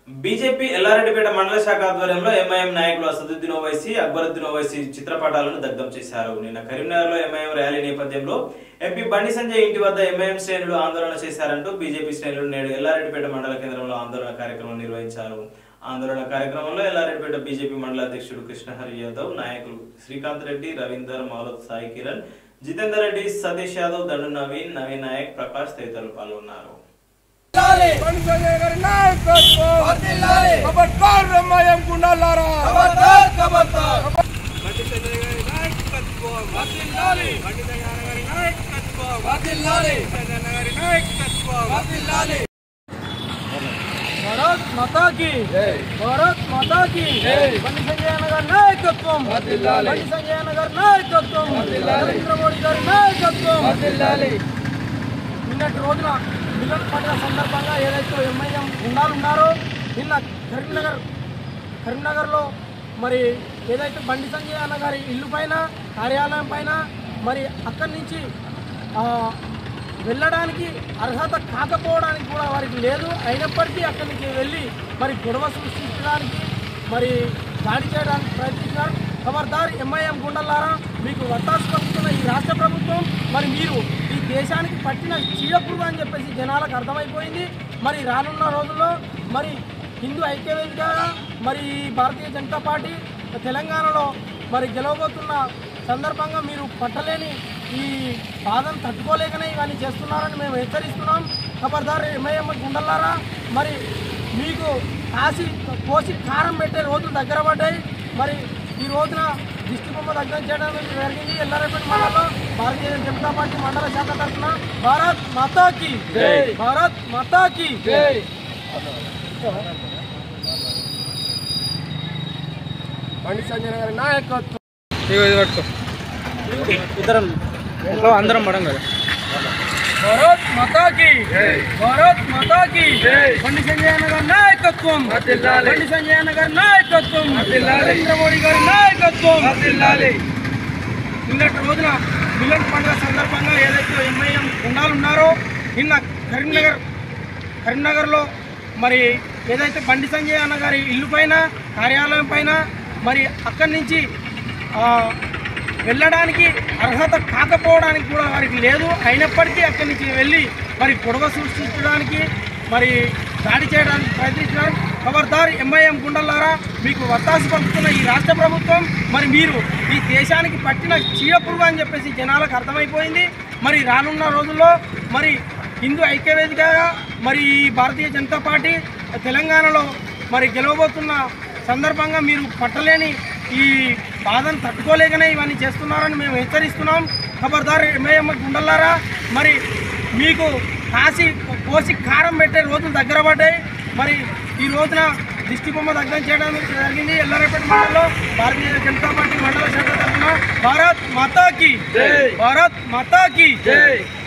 BJP Yellareddypet మండల శాఖ ఆధ్వర్యంలో ఎంఐఎం నాయకులు అసదుద్దీన్ ఓవైసీ అక్బరుద్దీన్ ఓవైసీ చిత్రపటాలను దగ్ధం చేశారు నిన్న కరీంనగర్ లో ఎంఐఎం ర్యాలీ నేపథ్యంలో ఎంపీ బండి సంజయ్ ఇంటి వద్ద ఎంఐఎం శ్రేణులు ఆందోళన చేశారంటూ బీజేపీ శ్రేణులు నేడు ఎల్లారెడ్డిపేట మండల కేంద్రంలో ఆందోళన కార్యక్రమం నిర్వహించారు ఆందోళన కార్యక్రమంలో ఎల్లారెడ్డిపేట బీజేపీ మండల అధ్యక్షుడు కృష్ణహరి యాదవ్ నాయకులు శ్రీకాంత్ రెడ్డి రవీందర్ మాలత్ సాయి కిరణ్ జితేందర్ రెడ్డి సతీష్ యాదవ్ దండు నవీన్ నవీన్ నాయక్ ప్రకాష్ తదితరులు పాల్గొన్నారు భారత్ మాతా కి భారత్ మాతా కి బండి సంజయ్ నగర్ నాయకత్వం బండి సంజయ్ నగర్ నాయకత్వం నరేంద్ర మోడీ గారి నాయకత్వం నిన్నటి రోజున మిలన్ పండుగ సందర్భంగా ఏదైతే ఎంఐఎం గుండాలు ఉన్నారో నిన్న కరీంనగర్ కరీంనగర్లో మరి ఏదైతే బండి సంజయ్ అన్న గారి ఇల్లు పైన కార్యాలయం పైన మరి అక్కడి నుంచి ఆ, వెళ్ళడానికి అర్హత కాకపోవడానికి కూడా వారికి లేదు అయినప్పటికీ అక్కడి నుంచి వెళ్ళి మరి గొడవ సృష్టించడానికి మరి దాడి చేయడానికి ప్రయత్నించారు ఖబర్దార్ ఎంఐఎం గుండల్లారా మీకు వత్తాసు పలుకుతున్న ఈ రాష్ట్ర ప్రభుత్వం మరి మీరు ఈ దేశానికి పట్టిన చీడపురుగు అని చెప్పేసి జనాలకు అర్థమైపోయింది మరి రానున్న రోజుల్లో మరి హిందూ ఐక్యవేదిక మరి ఈ భారతీయ జనతా పార్టీ తెలంగాణలో మరి గెలవబోతున్న సందర్భంగా మీరు పట్టలేని ఈ బాధను తట్టుకోలేకనే ఇవన్నీ చేస్తున్నారని మేము హెచ్చరిస్తున్నాం ఖబర్దార్ ఎంఐఎం గుండల్లారా మరి మీకు కాసి కోసి కారం పెట్టే రోజులు దగ్గర పడ్డాయి మరి ఈ రోజున దిష్టి బొమ్మ దగ్గర చేయడం జరిగింది ఎల్లారెడ్డి మండలంలో భారతీయ జనతా పార్టీ మండల శాఖ తరఫున భారత్ మాతాకి భారత్ మాతాకి బండి సంజయ్ గారి నాయకత్వం ఇద్దరం ఎట్లా అందరం పడం కదా భారత్ మాతాకి భారత్ మాతాకి బండి సంజయ్ గారి నాయకత్వం బండి సంజయ్ గారి నాయకత్వం నరేంద్ర మోడీ గారి నాయకత్వం నిన్నటి రోజున మిలన్ పండుగ సందర్భంగా ఏదైతే ఎంఐఎం గుండాలు ఉన్నారో నిన్న కరీంనగర్ కరీంనగర్లో మరి ఏదైతే బండి సంజయ్ అన్న గారి ఇల్లు పైన కార్యాలయం పైన మరి అక్కడి నుంచి ఆ, వెళ్ళడానికి అర్హత కాకపోవడానికి కూడా వారికి లేదు అయినప్పటికీ అక్కడి నుంచి వెళ్ళి మరి గొడవ సృష్టించడానికి మరి దాడి చేయడానికి ప్రయత్నించినారు ఖబర్దార్ ఎంఐఎం గుండల్లారా మీకు వత్తాసు పలుకుతున్న ఈ రాష్ట్ర ప్రభుత్వం మరి మీరు ఈ దేశానికి పట్టిన చీడపురుగు అని చెప్పేసి జనాలకు అర్థమైపోయింది మరి రానున్న రోజుల్లో మరి హిందూ ఐక్యవేదికగా మరి ఈ భారతీయ జనతా పార్టీ తెలంగాణలో మరి గెలవబోతున్న సందర్భంగా మీరు పట్టలేని ఈ బాధను తట్టుకోలేకనే ఇవన్నీ చేస్తున్నారని మేము హెచ్చరిస్తున్నాం ఖబర్దార్ ఎంఐఎం గుండల్లారా మరి మీకు కాసి కోసి కారం పెట్టే రోజులు దగ్గర పడ్డాయి మరి ఈ రోజున దిష్టి బొమ్మ దగ్గర చేయడం జరిగింది ఎల్లారెడ్డి మండలంలో భారతీయ జనతా పార్టీ మండల శాఖ తరఫున భారత్ మాతాకి భారత్ మాతాకి